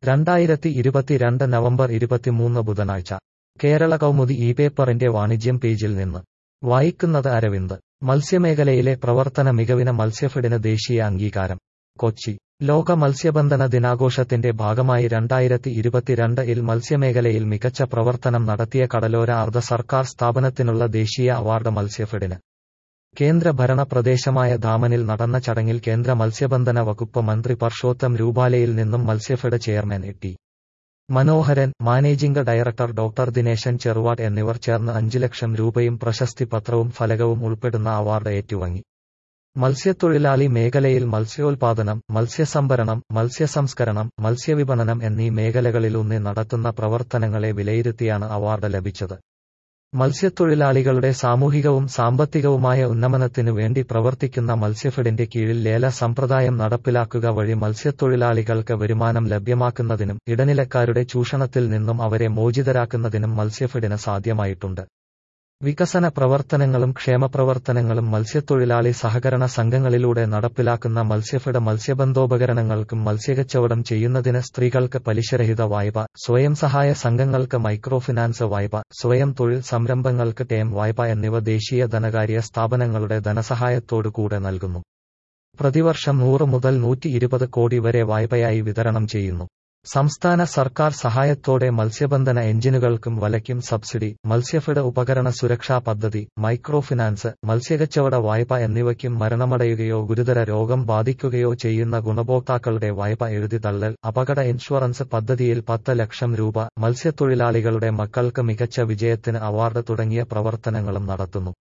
രണ്ടായിരത്തി ഇരുപത്തിരണ്ട് നവംബർ ഇരുപത്തിമൂന്ന് ബുധനാഴ്ച കേരള കൗമുദി ഈ പേപ്പറിന്റെ വാണിജ്യം പേജിൽ നിന്ന് വായിക്കുന്നത് അരവിന്ദ് മത്സ്യമേഖലയിലെ പ്രവർത്തന മികവിന് മത്സ്യഫെഡിന് ദേശീയ അംഗീകാരം കൊച്ചി ലോക മത്സ്യബന്ധന ദിനാഘോഷത്തിന്റെ ഭാഗമായി രണ്ടായിരത്തി ഇരുപത്തിരണ്ട് ഇൽ മത്സ്യമേഖലയിൽ മികച്ച പ്രവർത്തനം നടത്തിയ കടലോര അർദ്ധ സർക്കാർ സ്ഥാപനത്തിനുള്ള ദേശീയ അവാർഡ് മത്സ്യഫെഡിന് കേന്ദ്ര ഭരണ പ്രദേശമായ ദാമനിൽ നടന്ന ചടങ്ങിൽ കേന്ദ്ര മത്സ്യബന്ധന വകുപ്പ് മന്ത്രി പർഷോത്തം രൂപാലയിൽ നിന്നും Matsyafed chairman T Manoharan managing director doctor Dineshan Cheruvad എന്നിവർ ചേർന്ന് അഞ്ച് ലക്ഷം രൂപയും പ്രശസ്തി പത്രവും ഫലകവും ഉൾപ്പെടുന്ന അവാർഡ് ഏറ്റുവാങ്ങി മത്സ്യത്തൊഴിലാളി മേഖലയിൽ മത്സ്യോൽപാദനം മത്സ്യസംഭരണം മത്സ്യസംസ്കരണം മത്സ്യവിപണനം എന്നീ മേഖലകളിലൂന്നി നടത്തുന്ന പ്രവർത്തനങ്ങളെ വിലയിരുത്തിയാണ് അവാർഡ് ലഭിച്ചത് മത്സ്യത്തൊഴിലാളികളുടെ സാമൂഹികവും സാമ്പത്തികവുമായ ഉന്നമനത്തിനു വേണ്ടി പ്രവർത്തിക്കുന്ന മത്സ്യഫെഡിന്റെ കീഴിൽ ലേല സമ്പ്രദായം നടപ്പിലാക്കുക വഴി മത്സ്യത്തൊഴിലാളികൾക്ക് വരുമാനം ലഭ്യമാക്കുന്നതിനും ഇടനിലക്കാരുടെ ചൂഷണത്തിൽ നിന്നും അവരെ മോചിതരാക്കുന്നതിനും മത്സ്യഫെഡിന് സാധ്യമായിട്ടുണ്ട് വികസന പ്രവർത്തനങ്ങളും ക്ഷേമപ്രവർത്തനങ്ങളും മത്സ്യത്തൊഴിലാളി സഹകരണ സംഘങ്ങളിലൂടെ നടപ്പിലാക്കുന്ന മത്സ്യഫെഡ് മത്സ്യബന്ധോപകരണങ്ങൾക്കും മത്സ്യകച്ചവടം ചെയ്യുന്നതിന് സ്ത്രീകൾക്ക് പലിശരഹിത വായ്പ സ്വയം സഹായ സംഘങ്ങൾക്ക് മൈക്രോ ഫിനാൻസ് വായ്പ സ്വയം തൊഴിൽ സംരംഭങ്ങൾക്ക് ടേം വായ്പ എന്നിവ ദേശീയ ധനകാര്യ സ്ഥാപനങ്ങളുടെ ധനസഹായത്തോടു കൂടെ നൽകുന്നു പ്രതിവർഷം നൂറ് മുതൽ നൂറ്റി ഇരുപത് കോടി വരെ വായ്പയായി വിതരണം ചെയ്യുന്നു സംസ്ഥാന സർക്കാർ സഹായത്തോടെ മത്സ്യബന്ധന എഞ്ചിനുകൾക്കും വലയ്ക്കും സബ്സിഡി മത്സ്യഫെഡ് ഉപകരണ സുരക്ഷാ പദ്ധതി മൈക്രോ ഫിനാൻസ് മത്സ്യകച്ചവട വായ്പ എന്നിവയ്ക്കും മരണമടയുകയോ ഗുരുതര രോഗം ബാധിക്കുകയോ ചെയ്യുന്ന ഗുണഭോക്താക്കളുടെ വായ്പ എഴുതി തള്ളൽ അപകട ഇൻഷുറൻസ് പദ്ധതിയിൽ പത്ത് ലക്ഷം രൂപ മത്സ്യത്തൊഴിലാളികളുടെ മക്കൾക്ക് മികച്ച വിജയത്തിന് അവാർഡ് തുടങ്ങിയ പ്രവർത്തനങ്ങളും നടത്തുന്നു